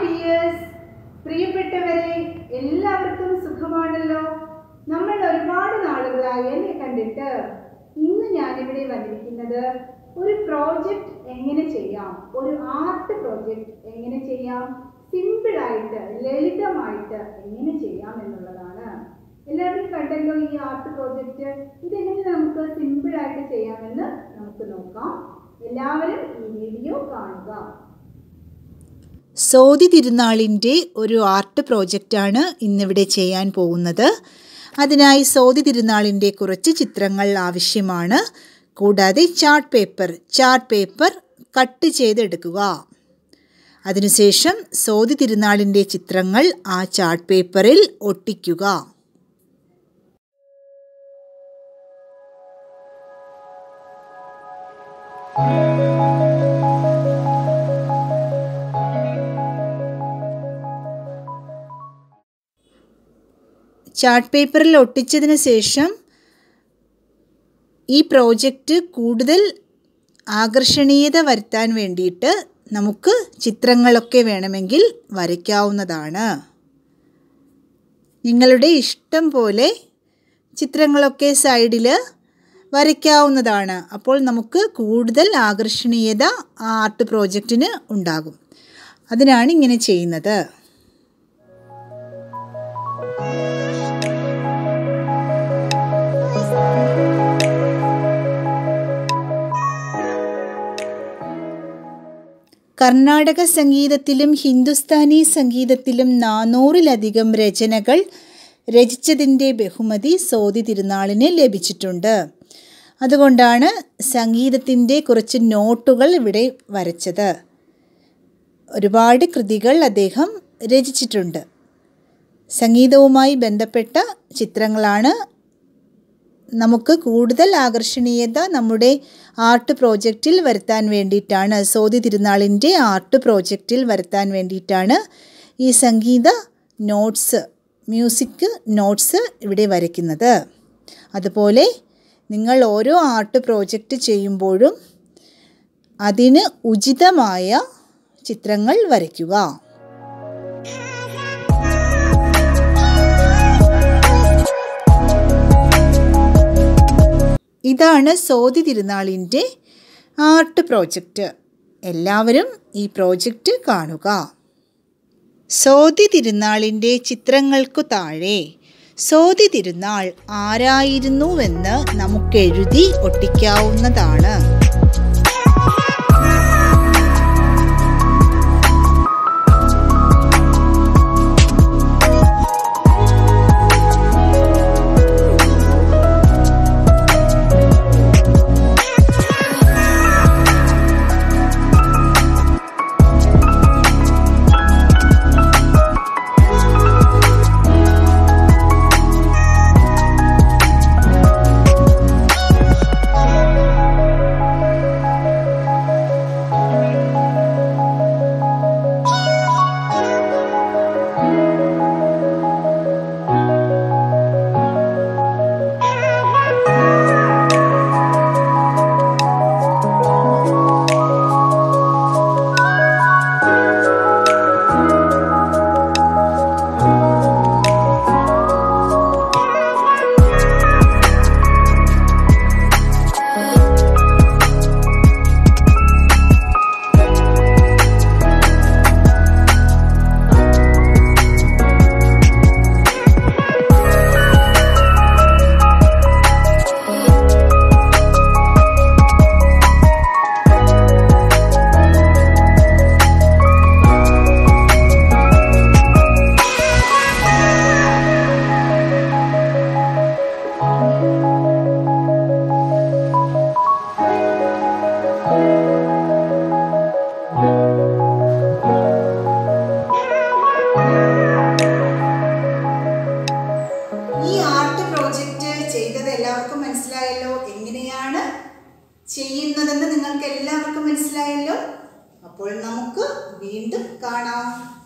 dears പ്രിയപ്പെട്ടവരെ എല്ലാവർക്കും സുഖമാണല്ലോ നമ്മൾ ഒരുപാട് നാളുകളായി എന്നെ കണ്ടിട്ട് ഇന്ന് ഞാനിവിടെ വന്നിരിക്കുന്നത് ഒരു പ്രോജക്റ്റ് എങ്ങനെ ചെയ്യാം ഒരു ആർട്ട് പ്രോജക്റ്റ് എങ്ങനെ ചെയ്യാം സിമ്പിളായിട്ട് ലളിതമായിട്ട് എങ്ങനെ ചെയ്യാം എന്നുള്ളതാണ് എല്ലാവരും കണ്ടല്ലോ ഈ ആർട്ട് പ്രോജക്റ്റ് ഇതെങ്ങനെ നമുക്ക് സിമ്പിളായിട്ട് ചെയ്യാമെന്ന് നമുക്ക് നോക്കാം എല്ലാവരും ഈ വീഡിയോ കാണുക സോതി തിരുനാളിൻ്റെ ഒരു ആർട്ട് പ്രോജക്റ്റാണ് ഇന്നിവിടെ ചെയ്യാൻ പോകുന്നത് അതിനായി സോതി തിരുനാളിൻ്റെ കുറച്ച് ചിത്രങ്ങൾ ആവശ്യമാണ് കൂടാതെ chart paper chart paper cut ചെയ്തെടുക്കുക അതിനുശേഷം സോതി തിരുനാളിൻ്റെ ചിത്രങ്ങൾ ആ ചാർട്ട് പേപ്പറിൽ ഒട്ടിക്കുക ചാർട്ട് പേപ്പറിൽ ഒട്ടിച്ചതിന് ശേഷം ഈ പ്രോജക്റ്റ് കൂടുതൽ ആകർഷണീയത വരുത്താൻ വേണ്ടിയിട്ട് നമുക്ക് ചിത്രങ്ങളൊക്കെ വേണമെങ്കിൽ വരയ്ക്കാവുന്നതാണ് നിങ്ങളുടെ ഇഷ്ടം പോലെ ചിത്രങ്ങളൊക്കെ സൈഡിൽ വരയ്ക്കാവുന്നതാണ് അപ്പോൾ നമുക്ക് കൂടുതൽ ആകർഷണീയത ആ ആർട്ട് പ്രോജക്റ്റിന് ഉണ്ടാകും അതിനാണ് ഇങ്ങനെ ചെയ്യുന്നത് കർണാടക സംഗീതത്തിലും ഹിന്ദുസ്ഥാനി സംഗീതത്തിലും നാനൂറിലധികം രചനകൾ രചിച്ചതിൻ്റെ ബഹുമതി സോതി തിരുനാളിന് ലഭിച്ചിട്ടുണ്ട് അതുകൊണ്ടാണ് സംഗീതത്തിൻ്റെ കുറച്ച് നോട്ടുകൾ ഇവിടെ വരച്ചത് ഒരുപാട് കൃതികൾ അദ്ദേഹം രചിച്ചിട്ടുണ്ട് സംഗീതവുമായി ബന്ധപ്പെട്ട ചിത്രങ്ങളാണ് നമുക്ക് കൂടുതൽ ആകർഷണീയത നമ്മുടെ ആർട്ട് പ്രോജക്റ്റിൽ വരുത്താൻ വേണ്ടിയിട്ടാണ് സോതി തിരുനാളിൻ്റെ ആർട്ട് പ്രോജക്റ്റിൽ വരുത്താൻ വേണ്ടിയിട്ടാണ് ഈ സംഗീത നോട്ട്സ് മ്യൂസിക് നോട്ട്സ് ഇവിടെ വരയ്ക്കുന്നത് അതുപോലെ നിങ്ങൾ ഓരോ ആർട്ട് പ്രോജക്റ്റ് ചെയ്യുമ്പോഴും അതിന് ഉചിതമായ ചിത്രങ്ങൾ വരയ്ക്കുക ഇതാണ് സോതി തിരുനാളിൻ്റെ ആർട്ട് പ്രോജക്റ്റ് എല്ലാവരും ഈ പ്രോജക്റ്റ് കാണുക സോതി തിരുനാളിൻ്റെ ചിത്രങ്ങൾക്കു താഴെ സോതി തിരുനാൾ ആരായിരുന്നുവെന്ന് നമുക്കെഴുതി ഒട്ടിക്കാവുന്നതാണ് ഈ ആർട്ട് പ്രോജക്റ്റ് ചെയ്തത് എല്ലാവർക്കും മനസ്സിലായല്ലോ എങ്ങനെയാണ് ചെയ്യുന്നതെന്ന് നിങ്ങൾക്ക് എല്ലാവർക്കും മനസ്സിലായല്ലോ അപ്പോൾ നമുക്ക് വീണ്ടും കാണാം